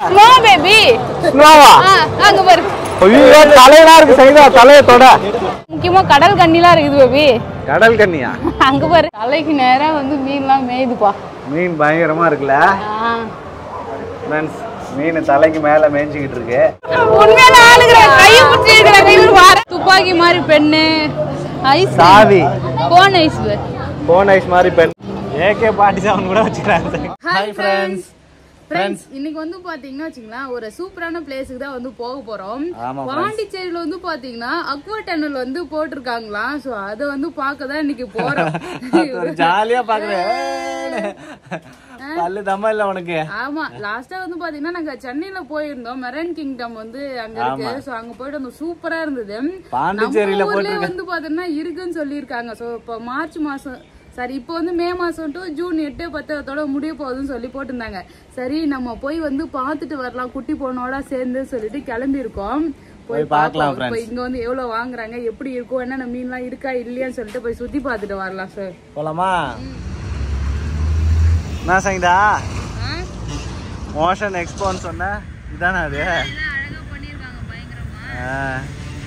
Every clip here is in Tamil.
ஸ்னோ பேபி ஸ்னோவா அங்க பாரு ஐயோ தலையெல்லாம் இருக்கு சைதா தலையை தொட முக்கியமா கடல் கண்ணிலாம் இருக்குது பேபி கடல் கன்னியா அங்க பாரு தலைக்கு நேரா வந்து மீன்லாம் மேயுதுப்பா மீன் பயங்கரமா இருக்குல்ல ஆ. ஃப்ரெண்ட்ஸ் மீன் தலைக்கு மேல மேய்ஞ்சிக்கிட்டு இருக்கு உண்மையான ஆளுங்கிற கையை பிடிச்சிருக்கிறாங்க இவரு வார துப்பாக்கி மாதிரி பெண்ணு ஐஸ் சாவி போன் ஐஸ் போன் ஐஸ் மாதிரி பெண் ஏகே பாட்டி செவன் கூட வச்சுக்கிறாங்க ஹாய் ஃப்ரெண்ட்ஸ் ஃப்ரெண்ட்ஸ் இன்னைக்கு வந்து பாத்தீங்கன்னா வச்சுங்களேன் ஒரு சூப்பரான பிளேஸுக்கு தான் வந்து போக போறோம் ஆமா பாண்டிச்சேரியில வந்து பாத்தீங்கன்னா அக்வா டனல் வந்து போட்டிருக்காங்களாம் சோ அத வந்து பார்க்க தான் இன்னைக்கு போறோம் ஜாலியா பாக்குறேன் பல்லு தம்மா இல்ல உனக்கு ஆமா லாஸ்டா வந்து பாத்தீங்கன்னா நாங்க சென்னையில போயிருந்தோம் மெரன் கிங்டம் வந்து அங்க இருக்கு சோ அங்க போயிட்டு வந்து சூப்பரா இருந்தது பாண்டிச்சேரியில நம்ம ஊர்லயே வந்து பாத்தீங்கன்னா இருக்குன்னு சொல்லியிருக்காங்க சோ இப்போ மார்ச் மாசம் சரி இப்போ வந்து மே மாசம் டு ஜூன் எட்டு பத்தோட முடிய போகுதுன்னு சொல்லி போட்டிருந்தாங்க சரி நம்ம போய் வந்து பார்த்துட்டு வரலாம் குட்டி பொண்ணோட சேர்ந்து சொல்லிட்டு கிளம்பி இருக்கோம் போய் பார்க்கலாம் இப்போ இங்க வந்து எவ்வளவு வாங்குறாங்க எப்படி இருக்கும் என்னென்ன மீன்லாம் இருக்கா இல்லையான்னு சொல்லிட்டு போய் சுத்தி பார்த்துட்டு வரலாம் சார் போலாமா என்ன சங்கடா மோஷன் எக்ஸ்போன்னு சொன்ன இதானே அது அழகா பண்ணிருக்காங்க பயங்கரமா ஆ.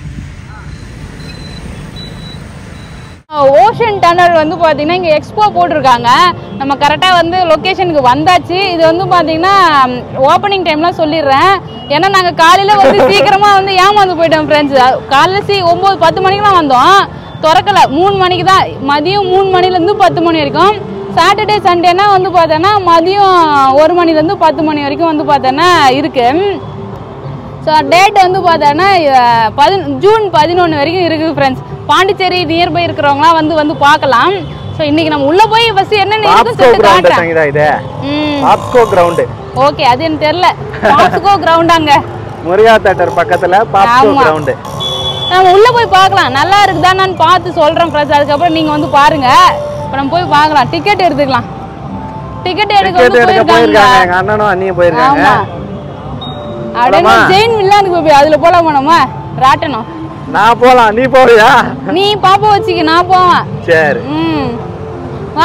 ஓஷன் டனல் வந்து பார்த்தீங்கன்னா இங்கே எக்ஸ்போ போட்டிருக்காங்க நம்ம கரெக்டாக வந்து லொக்கேஷனுக்கு வந்தாச்சு இது வந்து பார்த்தீங்கன்னா ஓப்பனிங் டைம்லாம் சொல்லிடுறேன் ஏன்னா நாங்கள் காலையில் வந்து சீக்கிரமாக வந்து ஏமாந்து போயிட்டோம் ஃப்ரெண்ட்ஸ் காலையில் சீ ஒம்பது பத்து மணிக்கெலாம் வந்தோம் திறக்கல மூணு மணிக்கு தான் மதியம் மூணு மணிலேருந்து பத்து மணி வரைக்கும் சாட்டர்டே சண்டேனா வந்து பார்த்தோன்னா மதியம் ஒரு மணிலேருந்து பத்து மணி வரைக்கும் வந்து பார்த்தோன்னா இருக்குது ஸோ டேட் வந்து பார்த்தோன்னா பதின ஜூன் பதினொன்று வரைக்கும் இருக்குது ஃப்ரெண்ட்ஸ் பாண்டிச்சேரி நியர்பை இருக்கிறவங்களாம் வந்து வந்து பார்க்கலாம் ஸோ இன்னைக்கு நம்ம உள்ள போய் ஃபர்ஸ்ட் என்னென்ன இருக்குன்னு பாப்ஸ்கோ சொல்லிட்டு கிரவுண்ட் காட்டுறேன் சங்கடா இது ம் பாப்ஸ்கோ கிரவுண்டு ஓகே அது எனக்கு தெரியல பாப்ஸ்கோ கிரவுண்டாங்க முருகா தேட்டர் பக்கத்துல பாப்ஸ்கோ ஆமா. கிரவுண்டு நம்ம உள்ள போய் பார்க்கலாம் நல்லா இருக்குதா நான் பார்த்து சொல்றேன் ஃப்ரெண்ட்ஸ் அதுக்கப்புறம் நீங்க வந்து பாருங்க இப்போ நம்ம போய் பார்க்கலாம் டிக்கெட் எடுத்துக்கலாம் டிக்கெட் எடுக்க டிக்கெட் வந்து எடுக்க போயிருக்காங்க போயிருக்காங்க எங்க அண்ணனும் அண்ணியும் போயிருக்காங்க ஆமா அப்படியே ஜெயின் வில்லானுக்கு போய் அதுல போலாமா நம்ம ராட்டணும் நான் போலாம் நீ போவியா நீ பாப்பா வச்சுக்க நான் போவேன் சரி ம் வா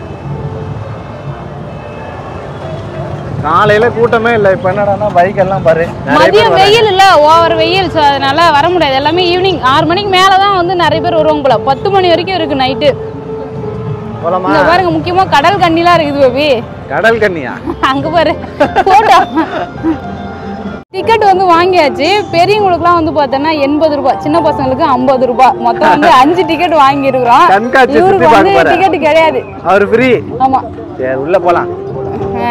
காலையில கூட்டமே இல்ல இப்ப என்னடான்னா பைக் எல்லாம் பாரு நிறைய பேர் மதியம் வராங்க. வெயில் இல்ல ஓவர் வெயில் ஸோ அதனால வர முடியாது எல்லாமே ஈவினிங் ஆறு மணிக்கு மேல தான் வந்து நிறைய பேர் வருவாங்க போல பத்து மணி வரைக்கும் இருக்கு நைட்டு போலாமா இங்க பாருங்க முக்கியமா கடல் கண்ணிலாம் இருக்குது பேபி கடல் கன்னியா அங்க பாரு போட்டோ டிக்கெட் வந்து வாங்கியாச்சு பெரியவங்களுக்குலாம் வந்து பார்த்தோன்னா எண்பது ரூபாய் சின்ன பசங்களுக்கு ஐம்பது ரூபாய் மொத்தம் வந்து அஞ்சு டிக்கெட் வாங்கி இருக்கிறோம் கண்காட்சி சுத்தி இவருக்கு வந்து பார்க்க போறேன். டிக்கெட் கிடையாது அவர் ஃப்ரீ ஆமா சரி உள்ள போலாம் ஆ.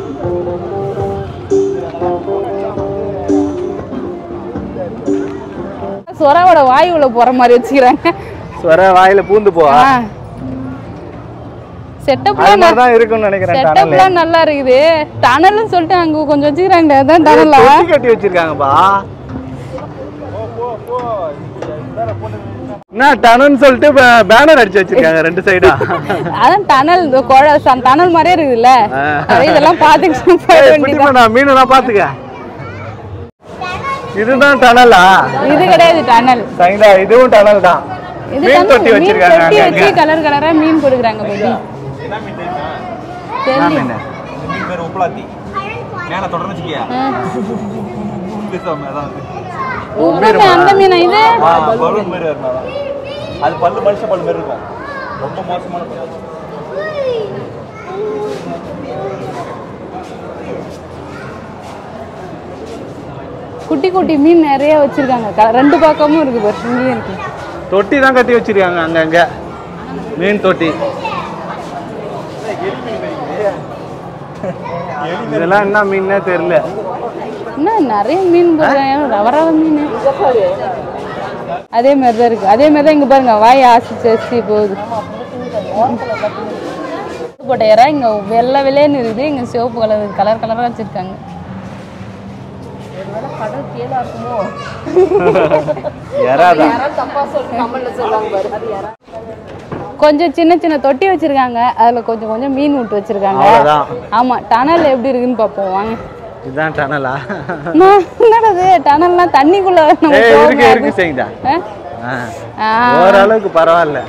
சொராவோட வாய் உள்ள போற மாதிரி வச்சுக்கிறாங்க சொர வாயில பூந்து போ அது செட்டப்லாம் மாதிரி தான் இருக்கும்னு நினைக்கிறேன் டனல் செட்டப்லாம் நல்லா இருக்குது டனல்னு சொல்லிட்டு அங்க கொஞ்சம் வச்சுக்கிறாங்க அதான் டனலா தொட்டி கட்டி வச்சிருக்காங்கப்பா என்ன டனல்னு சொல்லிட்டு பேனர் அடிச்சு வச்சிருக்காங்க ரெண்டு சைடா அதான் டனல் இந்த குழ ச- டனல் மாதிரியே இருக்குதுல்ல ஆ. அது இதெல்லாம் பார்த்துக்கிட்டு போக வேண்டியது குட்டிமா மீன் எல்லாம் பாத்துக்க இதுதான் டனலா இது கிடையாது டனல் சைதா இதுவும் டனல் தான் இது மீன் வந்து தொட்டி மீன் வச்சிருக்காங்க தொட்டி அங்க வச்சு கலர் கலரா மீன் கொடுக்குறாங்க பேபி என்ன மீன் மீன் பேர் உப்பலாத்தி மேல தொடர்ந்து வச்சுக்கியா உப்புமே அந்த மீனா இது பலூன் மாதிரி வரும் அதான். அது பல்லு மனுஷ பல்லு மாதிரி இருக்கும் ரொம்ப மோசமான பல்லு. குட்டி குட்டி மீன் நிறைய வச்சிருக்காங்க க- ரெண்டு பக்கமும் இருக்கு பாரு இங்கேயும் இருக்கு தொட்டி தான் கட்டி வச்சிருக்காங்க அங்கங்க மீன் தொட்டி இதெல்லாம் என்ன மீன்னே தெரியல என்ன நிறைய மீன் போடுறாங்க ரவ ரவ மீன் அதே மாதிரி தான் இருக்கு அதே மாதிரி தான் இங்க பாருங்க வாய் ஆசிச்சு ஆசிச்சு போகுது போட்ட இறா இங்க வெள்ளை வெள்ளைன்னு இருக்குது இங்க சிவப்பு கலர் கலர் கலரா வச்சிருக்காங்க எறாதான் கொஞ்சம் சின்ன சின்ன தொட்டி வச்சிருக்காங்க அதுல கொஞ்சம் கொஞ்சம் மீன் விட்டு வச்சிருக்காங்க அவ்வளவுதான் ஆமா டனல் எப்படி இருக்குன்னு பார்ப்போம் வாங்க இதுதான் டனலா நான் என்னடா இது டனல்லாம் தண்ணிக்குள்ள நம்ம ஏய் போக இருக்கு இருக்கு முடியாது. செய்தா ஆ? ஆ, ஓரளவுக்கு பரவாயில்ல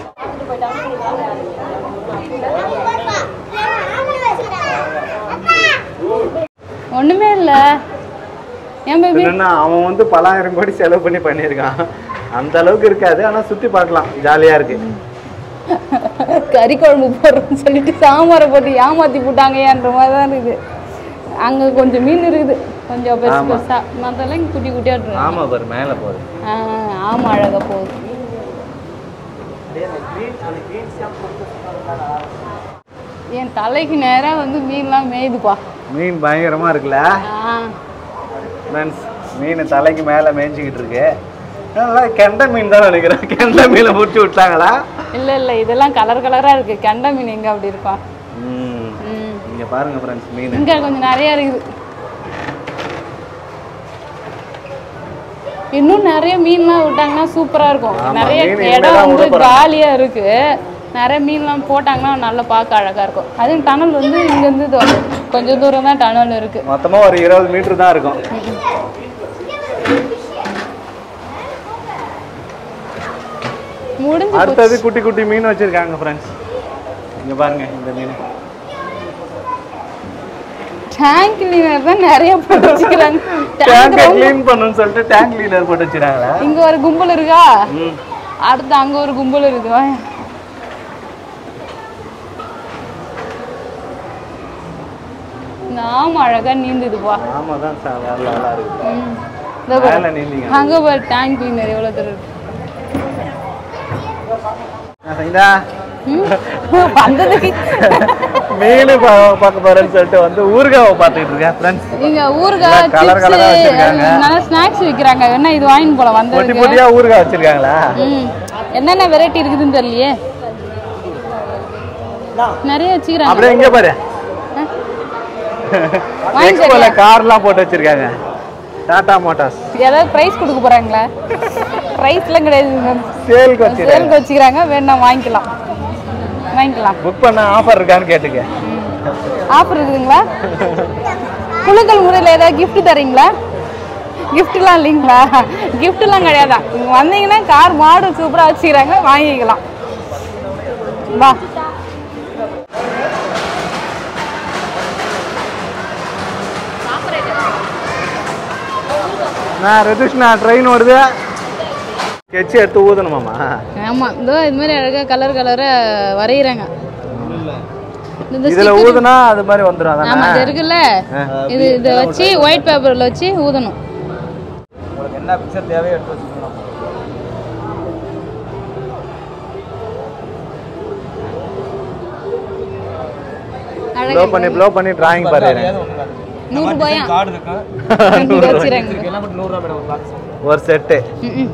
ஒண்ணுமே இல்ல ஏன் பேபி என்னன்னா அவன் வந்து பலாயிரம் கோடி செலவு பண்ணி பண்ணியிருக்கான் அந்த அளவுக்கு இருக்காது ஆனா சுத்தி பார்க்கலாம் ஜாலியா இருக்கு கறி குழம்பு போடுறோம்னு சொல்லிட்டு சாம்பாரை போட்டு ஏமாத்தி போட்டாங்கன்ற மாதிரி தான் இருக்குது அங்க கொஞ்சம் மீன் இருக்குது கொஞ்சம் பெருசு ஆமா. பெருசா மற்றெல்லாம் இங்க குட்டி குட்டியா இருக்கு ஆமா பாரு மேல போகுது ஆ, ஆமா அழகா போகுது என் தலைக்கு நேரா வந்து மீன்லாம் மேயுதுப்பா மீன் பயங்கரமா இருக்குல்ல ஆ, ஃப்ரெண்ட்ஸ் மீன் தலைக்கு மேல மேய்ஞ்சிக்கிட்டு இருக்கு நல்லா கெண்டை மீன் தான் நினைக்கிறேன் கெண்டை மீனை பிடிச்சி விட்டாங்களா இல்ல இல்ல இதெல்லாம் கலர் கலரா இருக்கு கெண்டை மீன் எங்க அப்படி இருக்கும் ம் ம். இங்க பாருங்க ஃப்ரெண்ட்ஸ் மீன் இங்க கொஞ்சம் நிறைய இருக்குது இன்னும் நிறைய மீன்லாம் விட்டாங்கன்னா சூப்பரா இருக்கும் ஆமா, நிறைய மீன் இனிமே இடம் தான் வந்து விட போறாங்க. காலியா இருக்கு நிறைய மீன்லாம் போட்டாங்கன்னா நல்லா பார்க்க அழகா இருக்கும் அதுவும் டனல் வந்து இங்க இருந்து இது வந்து கொஞ்சம் தூரம் தான் டனல் இருக்கு மொத்தமா ஒரு இருபது மீட்டர் தான் இருக்கும் முடிஞ்சு அடுத்தது குட்டி குட்டி மீன் வச்சிருக்காங்க ஃப்ரெண்ட்ஸ் இங்க பாருங்க இந்த மீன் டேங்க் கிளீனர் தான் நிறைய போட்டு வச்சுக்கிறாங்க Tank டேங்கை ரொம்ப- க்ளீன் பண்ணணும்னு சொல்லிட்டு டேங்க் கிளீனர் போட்டு வச்சிருக்காங்களா இங்க ஒரு கும்பல் இருக்கா ம் அடுத்து அங்க ஒரு கும்பல் இருக்கு வாயா. இந்த ஆமை அழகா நீந்துதுப்பா ஆமா தான் சார் வேற லெவலா இருக்கு ம். இதோ பாரு. மேல நீந்திங்க அங்க பாரு டேங்க் கிளீனர் எவ்வளவு தூரம் இருக்கு இந்தா ம். வந்ததுக்கு மீன் பா- பார்க்க போறேன்னு சொல்லிட்டு வந்து ஊறுகாவை பார்த்துக்கிட்டு இருக்கேன் ஃப்ரெண்ட்ஸ் இங்க ஊறுகாய் எல்லாம் colour colour ஆ வச்சிருக்காங்க. சிப்ஸ் நல்லா ஸ்நாக்ஸ் விக்கிறாங்க என்ன இது வாங்கிட்டு போலாம் பொட்டி வந்ததுக்கு பொட்டியா ஊறுகாய் வச்சிருக்காங்களா ம் என்னென்ன வெரைட்டி இருக்குதுன்னு தெரியலையே நிறைய வச்சுக்கிறாங்க அப்படியே இங்க பாரு வாங்கி எக்ஸ்போல கார்லாம் போட்டு வச்சிருக்காங்க டாடா மோட்டார்ஸ் ஏதாவது ப்ரைஸ் கொடுக்க போறாங்களா ப்ரைஸ்லாம் கிடையாது சேலுக்கு வச்சிருக்காங்க சேலுக்கு வச்சுக்கிறாங்க வேணா வாங்கிக்கலாம் வாங்கிக்கலாம் புக் பண்ண ஆஃபர் இருக்கான்னு கேட்டுக்க ஆஃபர் இருக்குதுங்களா குழுக்கள் முறையில் ஏதாவது gift தரீங்களா கிஃப்ட்லாம் இல்லைங்களா கிஃப்ட்லாம் கிடையாதா இங்கே வந்தீங்கன்னா கார் மாடல் சூப்பராக வச்சுக்கிறாங்க வாங்கிக்கலாம் வா நான் ரதிஷ்ணா ட்ரெயின் வருது கெச்சு எடுத்து ஊதணுமாமா ஆமாம் இதோ இது மாதிரி அழகாக கலர் கலராக வரைகிறாங்க இந்த இதுல ஊதுனா அது மாதிரி வந்துடும் ஆமாம் அதானே இது இருக்குல்ல இது இதை வச்சு ஒயிட் பேப்பரில் வச்சு ஊதணும் உங்களுக்கு என்ன பிக்சர் தேவையோ எடுத்து வச்சுக்கணும் ப்ளோ அழகாக பண்ணி ப்ளோ பண்ணி டிராயிங் பாரு நூறுரூபாயா கார்டு இருக்கு இங்கே வச்சுறாங்க எல்லாம் மட்டும் நூறுரூவா மேடம் ஒரு பாக்ஸ் ஒரு செட்டு ம்ம்.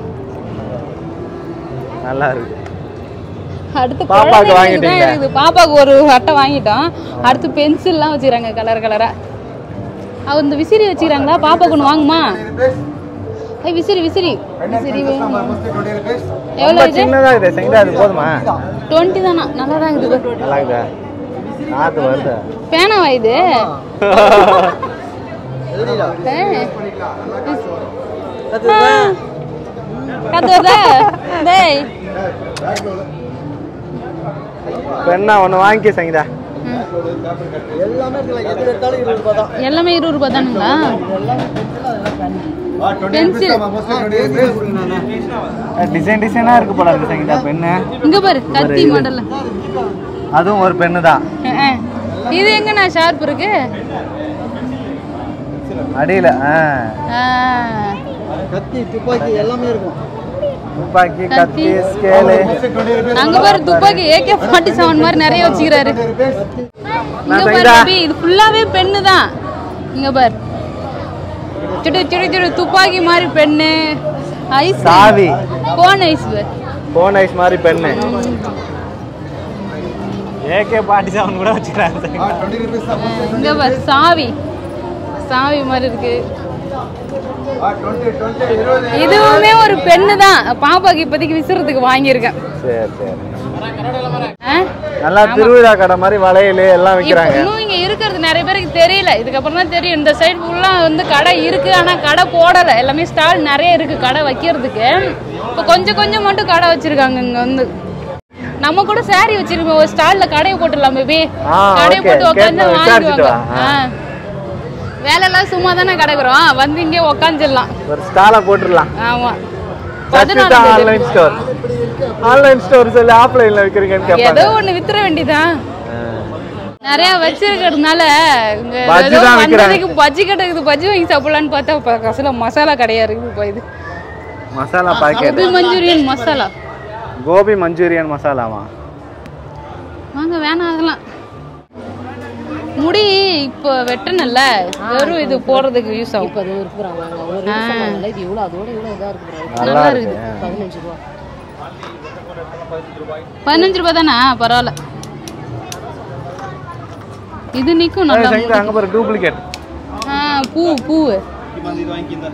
நல்லா இருக்கு அடுத்து பாப்பாக்கு குழந்தைங்களுக்கு தான் வாங்கிட்டீங்க. இருக்குது பாப்பாக்கு ஒரு அட்டை வாங்கிட்டோம் அடுத்து பென்சில்லாம் வச்சுக்கிறாங்க கலர் கலரா அவ இந்த விசிறி வச்சுக்கிறாங்களா பாப்பாக்கு ஒன்று வாங்குமா ஐய் விசிறி விசிறி விசிறி வேணும் எவ்வளோ ரொம்ப இது சின்னதா இருக்குது செங்கடா அது போதுமா டுவெண்ட்டி தானா நல்லா தான் இருக்குது நல்லா இருக்குதா காத்து வருது பேனாவா இது கத்து வருதா டேய் பெண்ணா ஒன்று வாங்கிக்க சங்கீதா எல்லாமே இருபது ரூபாய் தானுங்களா பென்சில் டிசைன் டிசைனாக இருக்கு போல இருக்கு சங்கீதா பெண்ணு இங்க பாரு கத்தி மாடல்ல அதுவும் ஒரு பெண்ணு தான் அஹ். இது எங்கண்ணா ஷார்ப் இருக்கு அடியில் ஆ ஆஹ். துப்பாக்கி கத்தி. கத்தி ஸ்கேலு அங்க பாரு துப்பாக்கி ஏகே ஃபார்ட்டி செவன் மாதிரி நிறைய வச்சுக்கிறாரு இங்க பாரு சங்கீதா. தம்பி, இது ஃபுல்லாவே பெண்ணு தான் இங்க பாரு சுடு சுடு சுடு துப்பாக்கி மாதிரி பெண்ணு ஐஸ் சாவி கோன் ஐஸ் பாரு. போன் ஐஸ் மாதிரி பெண்ணு ஏகே பாட்டி செவன் கூட வச்சுக்கிறாங்க இங்க பாரு சாவி சாவி மாதிரி இருக்கு இதுவுமே ஒரு பெண்ணு தான் பாப்பாக்கு இப்போதைக்கு விசிறதுக்கு வாங்கியிருக்கேன் சரி சரி ஆ? நல்லா திருவிழா கடை மாதிரி வளையல் எல்லாம் இப்போ விற்கிறாங்க இன்னும் இங்க இருக்கிறது நிறைய பேருக்கு தெரியல இதுக்கப்புறம் தான் தெரியும் இந்த சைடு ஃபுல்லா வந்து கடை இருக்கு ஆனா கடை போடல எல்லாமே ஸ்டால் நிறைய இருக்கு கடை வைக்கிறதுக்கு இப்போ கொஞ்சம் கொஞ்சம் மட்டும் கடை வச்சிருக்காங்க இங்க வந்து நம்ம கூட saree வச்சிருக்கோம் ஒரு ஸ்டால்ல கடையை போட்டுடலாம் பேபி ஆ, கடையை okay. போட்டு உட்காந்து கேட்டு வாங்கிடுவாங்க விசாரிச்சுட்டு வா. ஆ. வேலையெல்லாம் சும்மா தானே கிடக்குறோம் வந்து இங்கே உக்காந்துடலாம் ஒரு ஸ்டாலை போட்டுடலாம் ஆமா சச்சிதா பதினாலு ஆன்லைன் ஸ்டோர் ஆன்லைன் ஸ்டோர் சொல்லி ஆஃப்லைன்ல விற்கிறீங்கன்னு ஏதோ கேட்பாங்க ஒண்ணு வித்துற வேண்டியதான் நிறைய வச்சிருக்கிறதுனால இங்க பஜ்ஜி ஏதோ தான் விக்கிறாங்க. வந்ததுக்கு பஜ்ஜி கடை இருக்குது பஜ்ஜி வாங்கி சாப்பிடலான்னு பார்த்தா இப்ப கடைசியில மசாலா கடையா இருக்குது இப்போ இது masala packet gobi Manchurian masala gobi Manchurian மசாலாவா வாங்க வேணாம் அதெல்லாம் முடி இப்போ வெட்டணும்ல வெறும் இது போடுறதுக்கு யூஸ் ஆகும் இப்போ அது இருக்கிறாங்க ஒரு நிமிஷம் சொன்னாங்கல்ல, இது இவ்வளோ அதோட இவ்வளோ இதாக இருக்கு நல்லா நல்லா இருக்கு பதினஞ்சு ரூபா பதினஞ்சு ரூபாய் தானே பரவாயில்ல இது நிக்கும் நல்லா சங்கீதா அங்க பாரு டூப்ளிகேட் ஆ, பூ பூ இது வாங்கிக்கிந்தா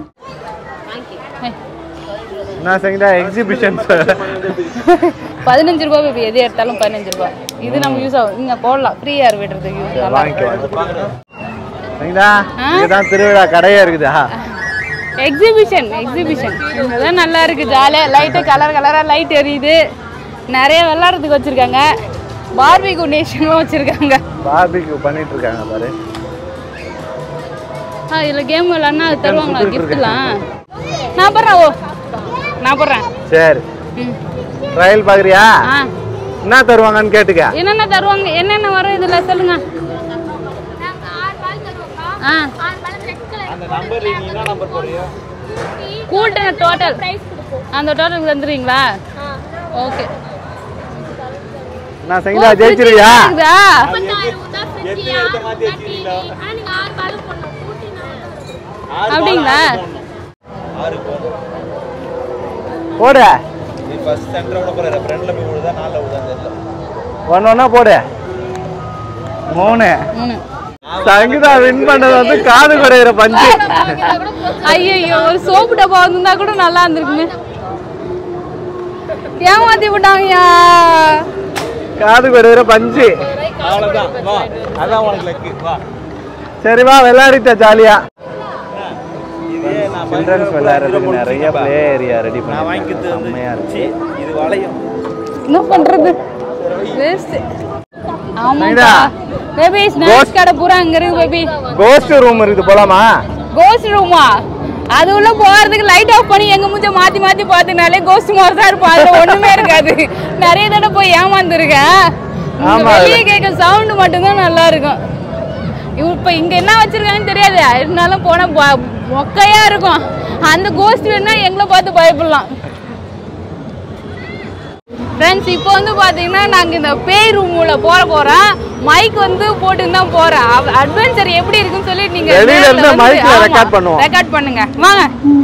நான் சங்கீதா எக்ஸிபிஷன் பதினஞ்சு ரூபாய் baby, எது எடுத்தாலும் பதினஞ்சு ரூபாய் இது நம்ம யூஸ் ஆகும் இங்க போடலாம் ஃப்ரீயா விடுறதுக்கு யூஸ் நல்லா வாங்கிக்கோ சங்கீதா இதுதான் திருவிழா கடையா இருக்குதா எக்ஸிபிஷன் எக்ஸிபிஷன் இதுதான் நல்லா இருக்கு ஜாலியாக லைட்டு கலர் கலராக லைட் எரியுது நிறைய விளாட்றதுக்கு வச்சிருக்காங்க பார்பிகு நேஷனும் வச்சிருக்காங்க பார்பிக்யூ பண்ணிட்டு இருக்காங்க பாரு ஆ இதில் கேம் விளாட்னா அது தருவாங்களா கிஃப்ட்லாம் நான் போடுறேன் ஓ நான் போடுறேன் சரி ம் ட்ரையல் பாக்குறியா ஆ என்ன தருவாங்கன்னு கேட்டுக்க என்னென்ன தருவாங்க என்னென்ன வரும் இதில் சொல்லுங்க ஆ அந்த நம்பர் நீ என்ன நம்பர் போடுறியோ கூட்டின டோட்டல் அந்த டோட்டலுக்கு தந்துடுவீங்களா ஓகே நான் சங்கீதா ஜெயிச்சிருவியா எத்தனை எடுத்த மாத்தி வச்சிருக்கீங்களா ஆறு அப்படிங்களா ஆறு போதும் போடு நீ ஃபர்ஸ்ட் சென்டர் விட போற ஃப்ரண்ட்ல போய் விழுதா நாலுல விழுதா தெரியல ஒன்னு ஒன்னா போடு மூணு மூணு சங்கீதா வின் பண்ணது வந்து காது குடையிற பஞ்சு ஐயோ ஒரு சோப்பு டப்பா வந்திருந்தா கூட நல்லா இருந்திருக்குமே ஏமாத்தி விட்டாங்கய்யா காது குடையிற பஞ்சு அவ்வளவுதான் வா அதான் உனக்கு லக்கு வா சரி வா விளையாடிட்ட ஜாலியா இதே நான் சில்ட்ரன்ஸ் விளையாடுறதுக்கு நிறைய பிளே ஏரியா ரெடி நான் வாங்கிக்கிறது பண்ணி வந்து செம்மையா இருக்கு சி, இது வளையும் என்ன பண்றது வேஸ்ட் ஆமாப்பா சரிடா. பேபி ஸ்நாக்ஸ் கடை பூரா அங்க இருக்கு பேபி கோஸ்ட் ரூம் இருக்குது போலாமா கோஸ்ட் ரூமா அது உள்ள போறதுக்கு லைட் ஆஃப் பண்ணி எங்க மூஞ்ச மாத்தி மாத்தி பாத்துனாலே கோஸ்ட் மாதிரி தான் இருப்போம் அதுல ஒண்ணுமே இருக்காது நிறைய தடவை போய் ஏமாந்துருக்கேன் இங்க ஆமா, வெளியே கேட்க சவுண்ட் மட்டும்தான் நல்லா இருக்கும் இவ இப்ப இங்க என்ன வச்சிருக்காங்கன்னு தெரியாது இருந்தாலும் போனா ப- மொக்கையா இருக்கும் அந்த கோஸ்ட் வேணா எங்களை பார்த்து பயப்படலாம் ஃப்ரெண்ட்ஸ் இப்போ வந்து பார்த்தீங்கன்னா நாங்கள் இந்த பேய் ரூமுல போற போகிறோம் மைக் வந்து போட்டு தான் போகிறோம் அட்வென்ச்சர் எப்படி இருக்குன்னு சொல்லி நீங்கள் வெளியில இருந்து mic ல record பண்ணுவோம். ரெக்கார்ட் பண்ணுங்க வாங்க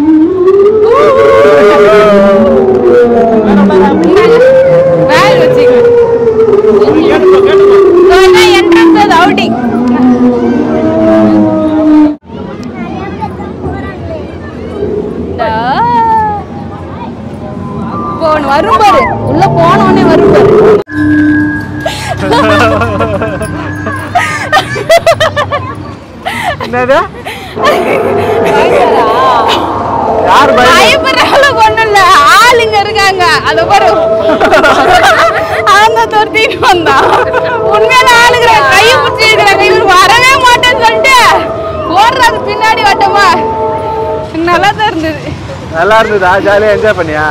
வேல் வச்சுக்கோங்க என்ட்ரன்ஸ் அது அவுட்டிங் இப்போ ஒன்று வரும் பாரு உள்ள போன உடனே வரும் பாரு என்னது யார் பயம் பயப்படுற அளவுக்கு ஒண்ணும் இல்ல ஆளுங்க இருக்காங்க அத பாரு அந்த துரத்திட்டு வந்தான் உண்மையில ஆளுங்கிற கையை பிடிச்சி இருக்கிறாங்க இவர் வரவே மாட்டேன்னு சொல்லிட்டு ஓடுறது பின்னாடி வட்டமா நல்லா தான் இருந்தது நல்லா இருந்ததா ஜாலியா என்ஜாய் பண்ணியா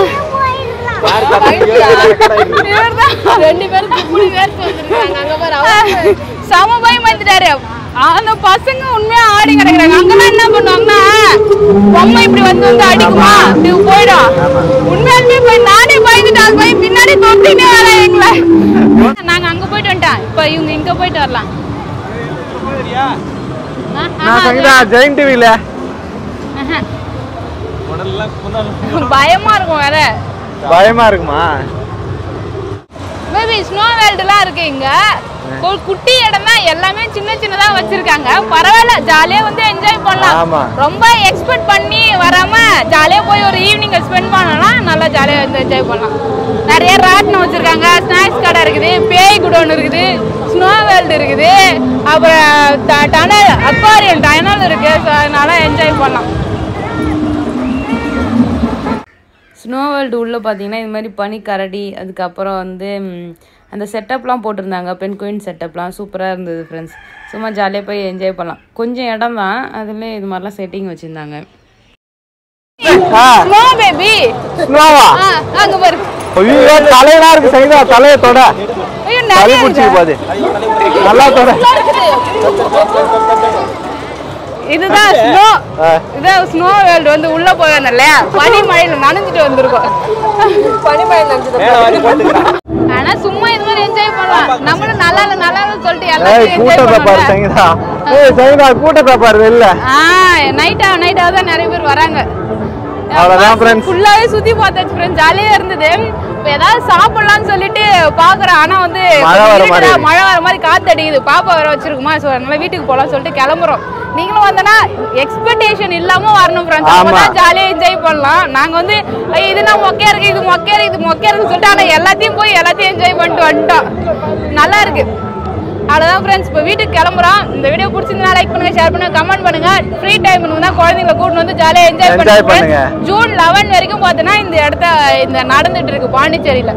இவர்தான் ரெண்டு பேரும் மூணு பேர் வந்துருக்காங்க அங்கே பாரு அவங்க சம பயம் வந்துட்டாரு அந்த பசங்க உண்மையா ஆடி கிடக்குறாங்க அங்கெல்லாம் என்ன பண்ணுவாங்கன்னா பொம்மை இப்படி வந்து வந்து அடிக்குமா இப்படி போயிடும் உண்மையாலுமே போய் நானே பயந்துட்டு அது போய் பின்னாடி தொட்டினே வர எங்களை நாங்க அங்க போயிட்டு வந்துட்டோம் இப்ப இவங்க இங்க போயிட்டு வரலாம் சரியா ஆ, ஆஹா, நான் சங்கீதா ஜெயின் டிவில ஆஹா. உடல்லாம் முன்னாள் பயமா இருக்கும் வேற பயமா இருக்குமா பேபி ஸ்னோ வேல்டுலாம் இருக்கு இங்க ஒரு குட்டி இடம் தான் எல்லாமே சின்ன சின்னதா வச்சிருக்காங்க பரவாயில்ல ஜாலியா வந்து என்ஜாய் ஆமா. பண்ணலாம் ரொம்ப எக்ஸ்பெக்ட் பண்ணி வராம ஜாலியா போய் ஒரு ஈவினிங் ஸ்பெண்ட் பண்ணோம்னா நல்லா ஜாலியா வந்து என்ஜாய் பண்ணலாம் நிறைய ராட்டினம் வச்சிருக்காங்க ஸ்நாக்ஸ் கடை இருக்குது பேய் குடோன் இருக்குது ஸ்னோ வேல்டு இருக்குது அப்புறம் டனல் அக்வாரியம் டனல் இருக்கு ஸோ அதனால என்ஜாய் பண்ணலாம் ஸ்னோ வேர்ல்டு உள்ளே பார்த்தீங்கன்னா இது மாதிரி பனி கரடி அதுக்கப்புறம் வந்து ம், அந்த செட்டப்லாம் போட்டிருந்தாங்க பெண் குயின் செட்டப்லாம் சூப்பராக இருந்தது ஃப்ரெண்ட்ஸ் சும்மா ஜாலியாக போய் என்ஜாய் பண்ணலாம் கொஞ்சம் இடம் தான் அதுலேயே இது மாதிரிலாம் செட்டிங் வச்சுருந்தாங்க ஸ்னோ பேபி ஸ்னோவா அங்கே பாரு ஐயோ தலையெல்லாம் இருக்கு சைதா தலையை தொட ஐயோ சளி நிறைய பிடிச்சிக்கு இருக்கு. போகுது நல்லா தொட இதுதான் ஸ்னோ ஆ. இதான் ஸ்னோ வேர்ல்டு வந்து உள்ள போயிருந்தோம் இல்லையா பனி மழையில நனைஞ்சிட்டு வந்திருக்கோம் மேல வாரி போட்டுக்கிறேன் ஆனா சும்மா இது மாதிரி என்ஜாய் பண்ணலாம் நம்மளும் நல்லா இல்ல நல்லா இல்ல சொல்லிட்டு ஏய் எல்லாத்தையும் என்ஜாய் கூட்டத்தை பாரு பண்ணலாம் சைதா ஏய் சைதா கூட்டத்தை பாரு வெளில ஆ நைட்டா நைட்டா தான் நிறைய பேர் வராங்க அவ்வளவுதான் friends. ஃபுல்லாவே சுத்தி பார்த்தாச்சு ஃப்ரெண்ட்ஸ் ஜாலியா இருந்தது இப்ப ஏதாவது சாப்பிடலாம்னு சொல்லிட்டு பாக்குறேன் ஆனா வந்து மழை வர இருட்டுடா, மாதிரி இருக்கு. மழை வர மாதிரி காத்து அடிக்குது பாப்பா வர வச்சிருக்குமா சோ அதனால வீட்டுக்கு போலாம் சொல்லிட்டு கிளம்புறோம் நீங்களும் வந்தனா எக்ஸ்பெக்டேஷன் இல்லாம வரணும் ஃப்ரெண்ட்ஸ் ஆமா. அப்பதான் ஜாலியா என்ஜாய் பண்ணலாம் நாங்க வந்து ஐய், இது நான் மொக்கையா இருக்கு இது மொக்கையா இருக்கு இது மொக்கையா இருக்குன்னு சொல்லிட்டு ஆனா எல்லாத்தையும் போய் எல்லாத்தையும் என்ஜாய் பண்ணிட்டு வந்துட்டோம் நல்லா இருக்கு அவ்வளோதான் ஃப்ரெண்ட்ஸ் இப்போ வீட்டுக்கு கிளம்புறோம் இந்த வீடியோ பிடிச்சிருந்தா லைக் பண்ணுங்க ஷேர் பண்ணுங்க கமெண்ட் பண்ணுங்க ஃப்ரீ டைம் தான் குழந்தைங்களை கூட்டிட்டு வந்து ஜாலியாக என்ஜாய் Enjoy பண்ணுங்க பண்ணுங்க. ஜூன் லெவன் வரைக்கும் பார்த்தோன்னா இந்த இடத்த இந்த நடந்துட்டு இருக்கு பாண்டிச்சேரியில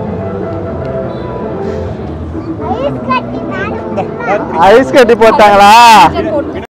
ஐஸ் கட்டி போட்டாங்களா